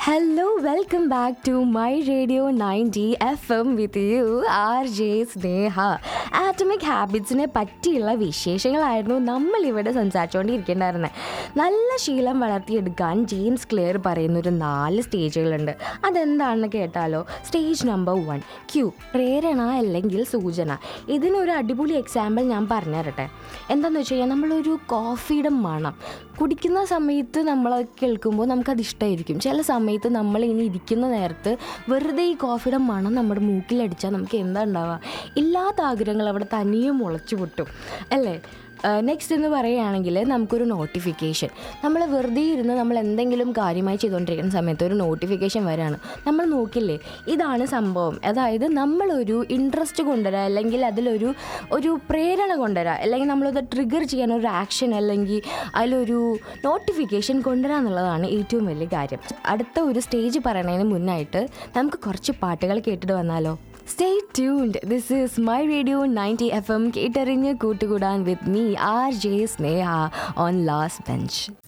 hello welcome back to my radio ninety F M with you R J Sneha atomic ഹാബിറ്റ്സിനെ പറ്റിയുള്ള വിശേഷങ്ങളായിരുന്നു നമ്മൾ ഇവിടെ സംസാരിച്ചുകൊണ്ടിരിക്കേണ്ടായിരുന്നത് നല്ല ശീലം വളർത്തിയെടുക്കാൻ ജെയിംസ് ക്ലിയർ പറയുന്ന ഒരു നാല് സ്റ്റേജുകളുണ്ട് അതെന്താണെന്ന് കേട്ടാലോ സ്റ്റേജ് നമ്പർ വൺ ക്യൂ പ്രേരണ അല്ലെങ്കിൽ സൂചന ഇതിനൊരു അടിപൊളി എക്സാമ്പിൾ ഞാൻ പറഞ്ഞു തരട്ടെ എന്താണെന്ന് വെച്ച് കഴിഞ്ഞാൽ നമ്മളൊരു കോഫിയുടെ മണം കുടിക്കുന്ന സമയത്ത് നമ്മൾ കേൾക്കുമ്പോൾ നമുക്കത് ഇഷ്ടമായിരിക്കും ചില സമയത്ത് നമ്മൾ ഇങ്ങനെ ഇരിക്കുന്ന നേരത്ത് വെറുതെ ഈ കോഫിയുടെ മണം നമ്മുടെ മൂക്കിലടിച്ചാൽ നമുക്ക് എന്താ ഉണ്ടാവുക ഇല്ലാത്ത ആഗ്രഹങ്ങൾ അവിടെ തനിയെ മുളച്ചു പൊട്ടും അല്ലേ നെക്സ്റ്റ് എന്ന് പറയുകയാണെങ്കിൽ നമുക്കൊരു നോട്ടിഫിക്കേഷൻ നമ്മൾ വെറുതെ ഇരുന്ന് നമ്മൾ എന്തെങ്കിലും കാര്യമായി ചെയ്തുകൊണ്ടിരിക്കുന്ന സമയത്ത് ഒരു നോട്ടിഫിക്കേഷൻ വരാണ് നമ്മൾ നോക്കില്ലേ ഇതാണ് സംഭവം അതായത് നമ്മളൊരു ഇൻട്രസ്റ്റ് കൊണ്ടുവരാം അല്ലെങ്കിൽ അതിലൊരു ഒരു പ്രേരണ കൊണ്ടുവരാം അല്ലെങ്കിൽ നമ്മളത് ട്രിഗർ ചെയ്യാൻ ഒരു ആക്ഷൻ അല്ലെങ്കിൽ അതിലൊരു നോട്ടിഫിക്കേഷൻ കൊണ്ടുവരാൻ എന്നുള്ളതാണ് ഏറ്റവും വലിയ കാര്യം അടുത്ത ഒരു സ്റ്റേജ് പറയുന്നതിന് മുന്നായിട്ട് നമുക്ക് കുറച്ച് പാട്ടുകൾ കേട്ടിട്ട് വന്നാലോ stay tuned this is my radio ninety F M കേട്ടറിഞ്ഞ് കൂട്ടുകൂടാൻ with me R J Sneha on last bench